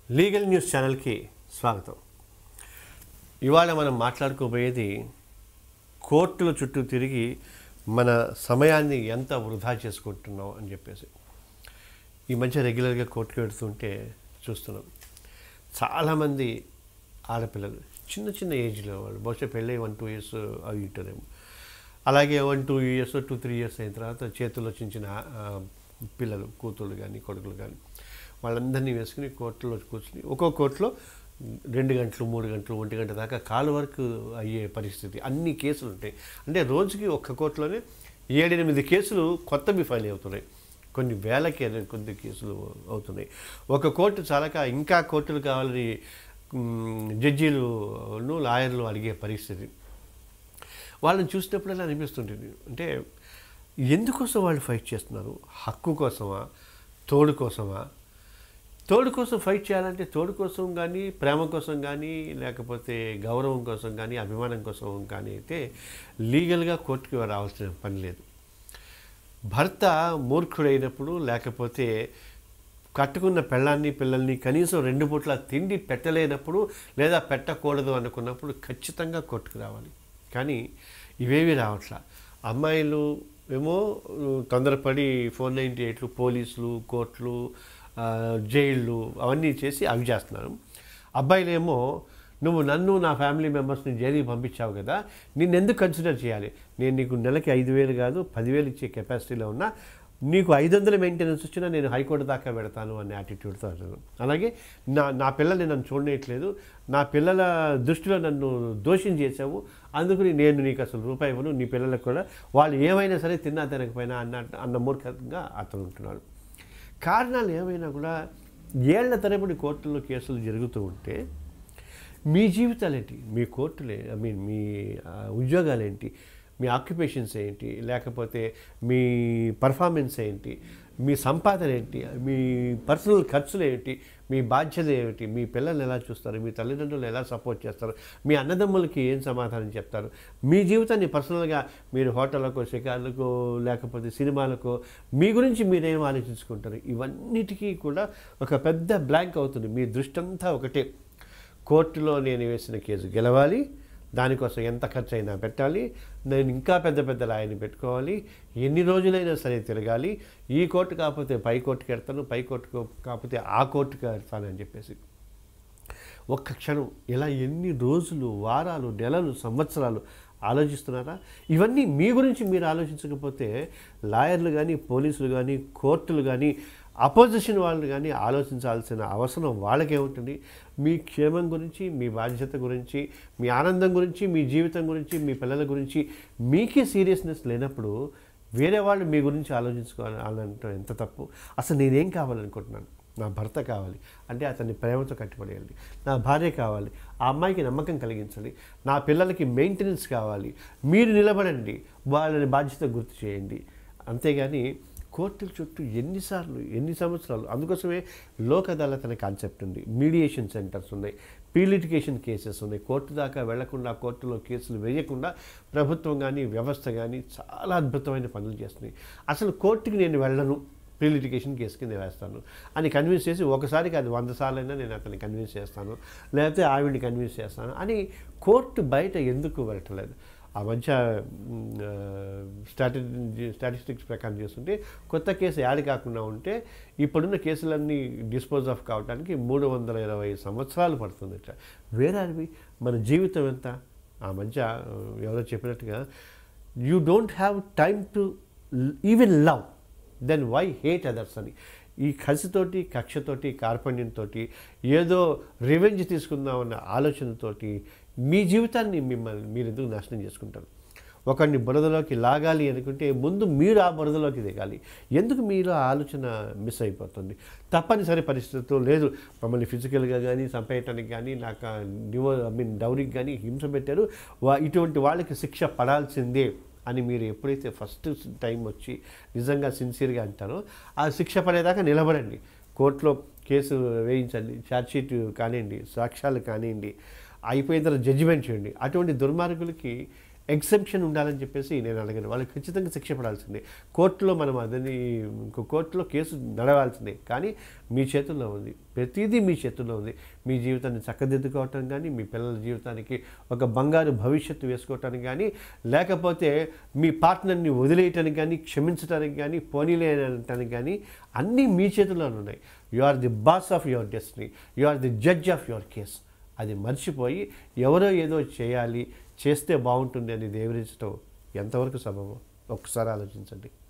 legal news ఛానల్కి స్వాగతం ఇవాళ మనం మాట్లాడుకోబోయేది కోర్టుల చుట్టూ తిరిగి మన సమయాన్ని ఎంత వృధా చేసుకుంటున్నాం అని చెప్పేసి ఈ మధ్య రెగ్యులర్గా కోర్టుకు వెళుతుంటే చూస్తున్నాం చాలామంది ఆడపిల్లలు చిన్న చిన్న ఏజ్లో వాళ్ళు బహుశా పెళ్ళి వన్ టూ ఇయర్స్ అవి ఉంటారేమో అలాగే one two years two three years అయిన తర్వాత చేతుల్లో చిన్న చిన్న ఆ, పిల్లలు కూతుళ్ళు కానీ కొడుకులు కానీ వాళ్ళందరినీ వేసుకుని కోర్టులో కూర్చుని ఒక్కో కోర్టులో రెండు గంటలు మూడు గంటలు ఒంటి గంట దాకా కాలు వరకు అయ్యే పరిస్థితి అన్ని కేసులు ఉంటాయి అంటే రోజుకి ఒక్క కోర్టులోనే ఏడెనిమిది కేసులు కొత్తవి ఫైల్ అవుతున్నాయి కొన్ని వేలకి కొద్ది కేసులు అవుతున్నాయి ఒక కోర్టు చాలక ఇంకా కోర్టులు కావాలని మ్, జడ్జీలును లాయర్లు అడిగే పరిస్థితి వాళ్ళని చూసినప్పుడల్లా అనిపిస్తుంటుంది అంటే ఎందుకోసం వాళ్ళు ఫైట్ చేస్తున్నారు హక్కు కోసమా తోడు కోసమా తోడు కోసం ఫైట్ చేయాలంటే తోడు కోసం కానీ ప్రేమ కోసం కానీ లేకపోతే గౌరవం కోసం కానీ అభిమానం కోసం కానీ అయితే లీగల్గా కోర్టుకి రావాల్సిన పని లేదు భర్త మూర్ఖుడైనప్పుడు లేకపోతే కట్టుకున్న పెళ్ళాన్ని పిల్లల్ని కనీసం రెండు పూట్ల తిండి పెట్టలేనప్పుడు లేదా పెట్టకూడదు అనుకున్నప్పుడు ఖచ్చితంగా కోర్టుకు రావాలి కానీ ఇవేవి రావట్లా అమ్మాయిలు ఏమో తొందరపడి ఫోర్ నైంటీ ఎయిట్లు పోలీసులు కోర్టులు ఆ, జైళ్ళు అవన్నీ చేసి అవి చేస్తున్నారు అబ్బాయిలేమో నువ్వు నన్ను నా ఫ్యామిలీ మెంబర్స్ని జైలుకి పంపించావు కదా నిన్ను ఎందుకు కన్సిడర్ చేయాలి నేను నీకు నెలకి ఐదు వేలు కాదు పదివేలు ఇచ్చే కెపాసిటీలో ఉన్నా నీకు ఐదు వందల మెయింటెనెన్స్ వచ్చినా నేను హైకోర్టు దాకా పెడతాను అనే యాటిట్యూడ్తో అన్నాను అలాగే నా నా పిల్లల్ని నన్ను చూడనేయట్లేదు నా పిల్లల దృష్టిలో నన్ను దోషం చేశావు అందుకని నేను నీకు అసలు రూపాయి ఇవ్వను నీ పిల్లలకు కూడా వాళ్ళు ఏమైనా సరే తిన్నా తినకపోయినా అన్న అన్న మూర్ఖంగా అతను ఉంటున్నాడు కారణాలు ఏమైనా కూడా ఏళ్ల తరబడి కోర్టుల్లో కేసులు జరుగుతూ ఉంటే మీ జీవితాలేంటి మీ కోర్టులే ఐ మీన్ మీ ఆ, ఉద్యోగాలేంటి మీ ఆక్యుపేషన్స్ ఏంటి లేకపోతే మీ పర్ఫార్మెన్స్ ఏంటి మీ సంపాదన ఏంటి మీ పర్సనల్ ఖర్చులు ఏంటి మీ బాధ్యత ఏమిటి మీ పిల్లల్ని ఎలా చూస్తారు మీ తల్లిదండ్రులు ఎలా సపోర్ట్ చేస్తారు మీ అన్నదమ్ములకి ఏం సమాధానం చెప్తారు మీ జీవితాన్ని పర్సనల్గా మీరు హోటళ్ళకో షికార్లకో లేకపోతే సినిమాలకో మీ గురించి మీరేం ఆలోచించుకుంటారు ఇవన్నిటికీ కూడా ఒక పెద్ద బ్లాంక్ అవుతుంది మీ దృష్టి అంతా ఒకటే కోర్టులో నేను వేసిన కేసు గెలవాలి దానికోసం ఎంత ఖర్చు అయినా పెట్టాలి నేను ఇంకా పెద్ద పెద్ద లాయర్ని పెట్టుకోవాలి ఎన్ని రోజులైనా సరే తిరగాలి ఈ కోర్టు కాకపోతే పై కోర్టుకి వెళ్తాను పై కోర్టుకు కాకపోతే ఆ కోర్టుకి వెళ్తాను అని చెప్పేసి ఒక్క క్షణం ఇలా ఎన్ని రోజులు వారాలు నెలలు సంవత్సరాలు ఆలోచిస్తున్నారా ఇవన్నీ మీ గురించి మీరు ఆలోచించకపోతే లాయర్లు కానీ పోలీసులు కానీ కోర్టులు కానీ అపోజిషన్ వాళ్ళు కానీ ఆలోచించాల్సిన అవసరం వాళ్ళకేముంటుంది మీ క్షేమం గురించి మీ బాధ్యత గురించి మీ ఆనందం గురించి మీ జీవితం గురించి మీ పిల్లల గురించి మీకే సీరియస్నెస్ లేనప్పుడు వేరే వాళ్ళు మీ గురించి ఆలోచించుకోవాలంటే ఎంత తప్పు అసలు నేనేం కావాలనుకుంటున్నాను నా భర్త కావాలి అంటే అతన్ని ప్రేమతో కట్టుబడేయాలి నా భార్య కావాలి ఆ అమ్మాయికి నమ్మకం కలిగించాలి నా పిల్లలకి మెయింటెనెన్స్ కావాలి మీరు నిలబడండి వాళ్ళని బాధ్యత గుర్తు చేయండి అంతేగాని కోర్టుల చుట్టూ ఎన్నిసార్లు ఎన్ని సంవత్సరాలు అందుకోసమే లోక్ అదాలత్ అనే కాన్సెప్ట్ ఉంది మీడియేషన్ సెంటర్స్ ఉన్నాయి పీలిటికేషన్ కేసెస్ ఉన్నాయి కోర్టు దాకా వెళ్లకుండా కోర్టులో కేసులు వేయకుండా ప్రభుత్వం కానీ వ్యవస్థ కానీ చాలా అద్భుతమైన పనులు చేస్తున్నాయి అసలు కోర్టుకి నేను వెళ్ళను ప్రీలిటికేషన్ కేసు కింద వేస్తాను అని కన్విన్స్ చేసి ఒకసారికి అది వంద సార్లైనా నేను అతన్ని కన్విన్స్ చేస్తాను లేకపోతే ఆవిడ్ని కన్విన్స్ చేస్తాను అని కోర్టు బయట ఎందుకు వెళ్ళట్లేదు ఆ మధ్య స్టాటి స్టాటిస్టిక్స్ ప్రకారం చేస్తుంటే కొత్త కేసు యాడ్ కాకుండా ఉంటే ఇప్పుడున్న కేసులన్నీ డిస్పోజ్ ఆఫ్ కావడానికి మూడు వందల ఇరవై సంవత్సరాలు పడుతుందట వేరే మన జీవితం ఎంత ఆ మధ్య ఆ, ఎవరో చెప్పినట్టుగా you don't have time to even love then why hate others అని ఈ కసితోటి కక్షతోటి కార్పణ్యంతో ఏదో రివెంజ్ తీసుకుందామన్న ఆలోచనతోటి మీ జీవితాన్ని మిమ్మల్ని మీరు ఎందుకు నాశనం చేసుకుంటారు ఒకరిని బురదలోకి లాగాలి అనుకుంటే ముందు మీరు ఆ బురదలోకి దిగాలి ఎందుకు మీలో ఆ ఆలోచన మిస్ అయిపోతుంది తప్పనిసరి పరిస్థితుల్లో లేదు మమ్మల్ని ఫిజికల్గా కానీ చంపేయటానికి కానీ నాకు డివో ఐ మీన్ డౌరీకి కానీ హింస పెట్టారు వా ఇటువంటి వాళ్ళకి శిక్ష పడాల్సిందే అని మీరు ఎప్పుడైతే ఫస్ట్ టైం వచ్చి నిజంగా సిన్సియర్గా అంటారో ఆ శిక్ష పడేదాకా నిలబడండి కోర్టులో కేసు వేయించండి ఛార్జ్షీట్ కానివ్వండి సాక్ష్యాలు కానివ్వండి అయిపోయిన తర్వాత జడ్జిమెంట్ చేయండి అటువంటి దుర్మార్గులకి ఎగ్జంప్షన్ ఉండాలని చెప్పేసి నేను అడిగాను వాళ్ళు ఖచ్చితంగా శిక్ష పడాల్సిందే కోర్టులో మనం అదని ఇంకో కోర్టులో కేసు నడవాల్సిందే కానీ మీ చేతుల్లో ఉంది ప్రతిదీ మీ చేతుల్లో ఉంది మీ జీవితాన్ని చక్కదిద్దుకోవటం కానీ మీ పిల్లల జీవితానికి ఒక బంగారు భవిష్యత్తు వేసుకోవటానికి కానీ లేకపోతే మీ పార్ట్నర్ని వదిలేయటానికి కానీ క్షమించడానికి కానీ పోనీలేయటానికి కానీ అన్నీ మీ చేతుల్లో ఉన్నాయి you are the boss of your destiny you are the judge of your case అది మర్చిపోయి ఎవరో ఏదో చేయాలి చేస్తే బాగుంటుంది అని దేవరించడం ఎంతవరకు సబబు ఒక్కసారి ఆలోచించండి